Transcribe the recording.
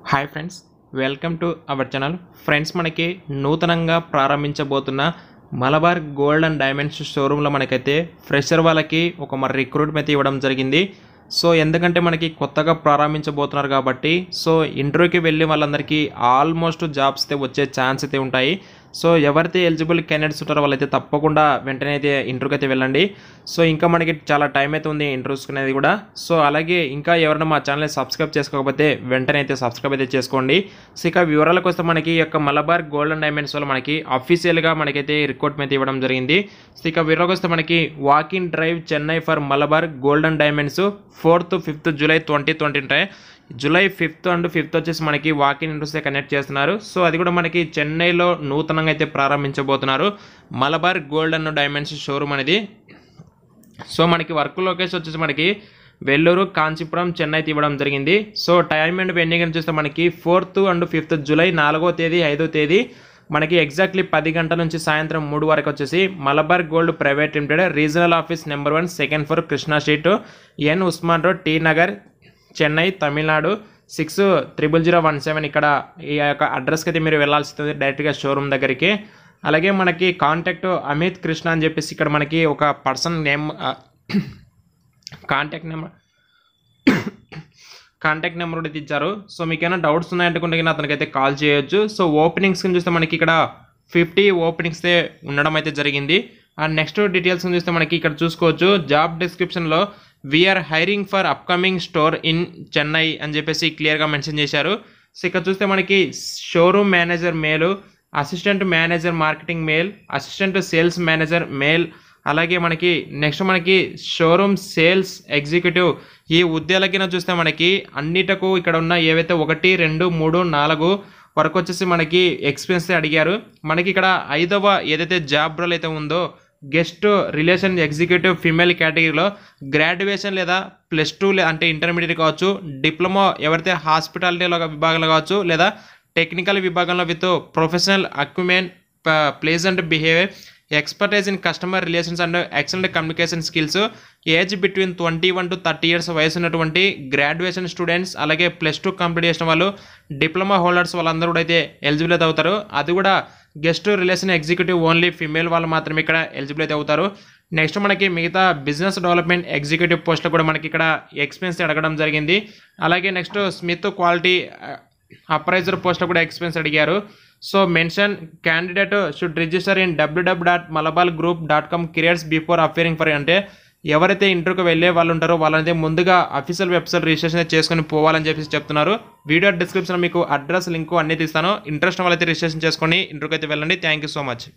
hi friends welcome to our channel friends మనకి నూతనంగా ప్రారంభించబోతున్న మలబార్ గోల్డ్ అండ్ డైమండ్స్ షోరూంలో మనకైతే ఫ్రెషర్ వాళ్ళకి ఒక మరి రిక్రూట్మెంట్ ఇవ్వడం జరిగింది సో ఎందుకంటే మనకి కొత్తగా ప్రారంభించబోతున్నారు కాబట్టి సో ఇంటర్వ్యూకి వెళ్ళి వాళ్ళందరికీ ఆల్మోస్ట్ జాబ్స్ అయితే వచ్చే ఛాన్స్ అయితే ఉంటాయి సో ఎవరైతే ఎలిజిబుల్ క్యాండిడేట్స్ ఉంటారో వాళ్ళైతే తప్పకుండా వెంటనే అయితే ఇంటర్వ్యూకి అయితే వెళ్ళండి సో ఇంకా మనకి చాలా టైం అయితే ఉంది ఇంటర్వ్యూస్ అనేది కూడా సో అలాగే ఇంకా ఎవరైనా మా ఛానల్ని సబ్స్క్రైబ్ చేసుకోకపోతే వెంటనే అయితే సబ్స్క్రైబ్ అయితే చేసుకోండి సో ఇక వివరాలకు వస్తే మనకి ఈ యొక్క మలబార్ గోల్డ్ అండ్ డైమండ్స్ వల్ల మనకి అఫీషియల్గా మనకైతే రిక్రూట్మెంట్ ఇవ్వడం జరిగింది సో ఇక వివరాలకు వస్తే మనకి walking drive Chennai for Malabar gold and diamonds fourth fifth July twenty twenty ఉంటాయి జూలై ఫిఫ్త్ అండ్ ఫిఫ్త్ వచ్చేసి మనకి వాకింగ్ ఇంట్రెస్ట్ కనెక్ట్ చేస్తున్నారు సో అది కూడా మనకి చెన్నైలో నూతనంగా అయితే ప్రారంభించబోతున్నారు Malabar gold and diamonds showroom అనేది సో మనకి వర్క్ లొకేషన్ వచ్చేసి మనకి వెల్లూరు కాంచీపురం చెన్నై ఇవ్వడం జరిగింది సో టైం అండ్ వెండింగ్ అని చూస్తే మనకి ఫోర్త్ అండ్ ఫిఫ్త్ జూలై నాలుగో తేదీ ఐదో తేదీ మనకి ఎగ్జాక్ట్లీ పది గంటల నుంచి సాయంత్రం మూడు వరకు వచ్చేసి Malabar gold private limited regional office number one second floor Krishna street N Usman road T Nagar Chennai Tamil Nadu six triple zero one seven ఇక్కడ ఈ యొక్క అడ్రస్కి అయితే మీరు వెళ్ళాల్సి ఉంటుంది డైరెక్ట్గా షోరూమ్ దగ్గరికి అలాగే మనకి కాంటాక్ట్ అమిత్ కృష్ణ అని చెప్పేసి ఇక్కడ మనకి ఒక person name contact number contact number కూడా ఇచ్చారు సో మీకు ఏమైనా డౌట్స్ ఉన్నాయంటే కనుక అతనికైతే కాల్ చేయొచ్చు సో ఓపెనింగ్స్ చూస్తే మనకి ఇక్కడ ఫిఫ్టీ ఓపెనింగ్స్ ఉండడం అయితే జరిగింది అండ్ నెక్స్ట్ డీటెయిల్స్ చూస్తే మనకి ఇక్కడ చూసుకోవచ్చు జాబ్ డిస్క్రిప్షన్లో we're hiring for upcoming store in Chennai అని చెప్పేసి క్లియర్గా మెన్షన్ చేశారు సో ఇక్కడ చూస్తే మనకి showroom manager male assistant manager marketing male assistant sales manager male అలాగే మనకి నెక్స్ట్ మనకి షోరూమ్ సేల్స్ ఎగ్జిక్యూటివ్ ఈ ఉద్యోగాలకి చూస్తే మనకి అన్నిటకు ఇక్కడ ఉన్న ఏవైతే ఒకటి రెండు మూడు నాలుగు వరకు వచ్చేసి మనకి ఎక్స్పీరియన్స్ అడిగారు మనకి ఇక్కడ ఐదవ ఏదైతే జాబ్ రోల్ అయితే ఉందో గెస్ట్ రిలేషన్ ఎగ్జిక్యూటివ్ ఫీమేల్ కేటగిరీలో గ్రాడ్యుయేషన్ లేదా ప్లస్ టూ అంటే ఇంటర్మీడియట్ కావచ్చు డిప్లొమా ఎవరైతే హాస్పిటాలిటీలో విభాగంలో కావచ్చు లేదా టెక్నికల్ విభాగంలో with professional acumen pleasant behaviour expertise in customer relations and excellent communication skills age between twenty one to thirty years వయసు ఉన్నటువంటి గ్రాడ్యుయేషన్ స్టూడెంట్స్ అలాగే ప్లస్ టూ కంప్లీట్ చేసిన వాళ్ళు డిప్లొమా హోల్డర్స్ వాళ్ళందరూ కూడా అయితే ఎలిజిబుల్ అయితే అవుతారు అది కూడా guest relation executive only female వాళ్ళు మాత్రమే ఇక్కడ ఎలిజిబుల్ అయితే అవుతారు నెక్స్ట్ మనకి మిగతా బిజినెస్ డెవలప్మెంట్ ఎగ్జిక్యూటివ్ పోస్టులు కూడా మనకి ఇక్కడ ఎక్స్పీరియన్స్ అడగడం జరిగింది అలాగే next smith quality appraiser post కూడా ఎక్స్పీరియన్స్ అడిగారు so mention candidate should register in WW dot Malabar group dot com careers before appearing for అంటే ఎవరైతే ఇంటర్వ్యూకి వెళ్ళే వాళ్ళు ఉంటారో వాళ్ళైతే ముందుగా అఫీషియల్ వెబ్సైట్ రిజిస్ట్రేషన్ చేసుకొని పోవాలని చెప్పేసి చెప్తున్నారు వీడియో డిస్క్రిప్షన్ మీకు అడ్రస్ లింక్ అన్ని తీస్తాను ఇంట్రెస్ట్ వాళ్ళైతే రిజిస్ట్రేషన్ చేసుకొని ఇంటర్వ్యూకి అయితే వెళ్ళండి థ్యాంక్ యూ సో మచ్